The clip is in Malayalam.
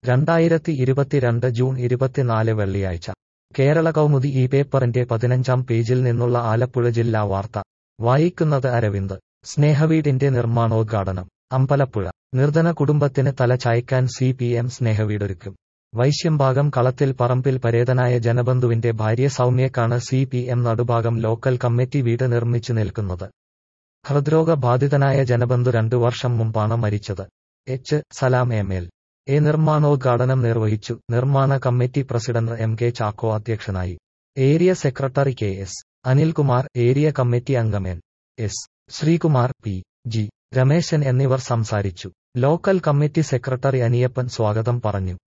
രണ്ടായിരത്തി ഇരുപത്തിരണ്ട് ജൂൺ ഇരുപത്തിനാല് വെള്ളിയാഴ്ച കേരള കൗമുദി ഈ പേപ്പറിന്റെ പതിനഞ്ചാം പേജിൽ നിന്നുള്ള ആലപ്പുഴ ജില്ലാ വാർത്ത വായിക്കുന്നത് അരവിന്ദ് സ്നേഹവീടിന്റെ നിർമ്മാണോദ്ഘാടനം അമ്പലപ്പുഴ നിർധന കുടുംബത്തിന് തല ചായ്ക്കാൻ സി പി എം സ്നേഹവീടൊരുക്കും വൈശ്യംഭാഗം കളത്തിൽ പറമ്പിൽ പരേതനായ ജനബന്ധുവിന്റെ ഭാര്യ സൗമ്യക്കാണ് C P M Nadubhagam local committee വീട് നിർമ്മിച്ചു നിൽക്കുന്നത് ഹൃദ്രോഗ ബാധിതനായ ജനബന്ധു രണ്ടു വർഷം മുമ്പാണ് മരിച്ചത് H Salam M L A നിർമ്മാണോദ്ഘാടനം നിർവഹിച്ചു നിർമ്മാണ committee president M K Chacko അധ്യക്ഷനായി area secretary K S Anilkumar area committee അംഗം N S Sreekumar P G Rameshan എന്നിവർ സംസാരിച്ചു ലോക്കൽ കമ്മിറ്റി സെക്രട്ടറി അനിയപ്പൻ സ്വാഗതം പറഞ്ഞു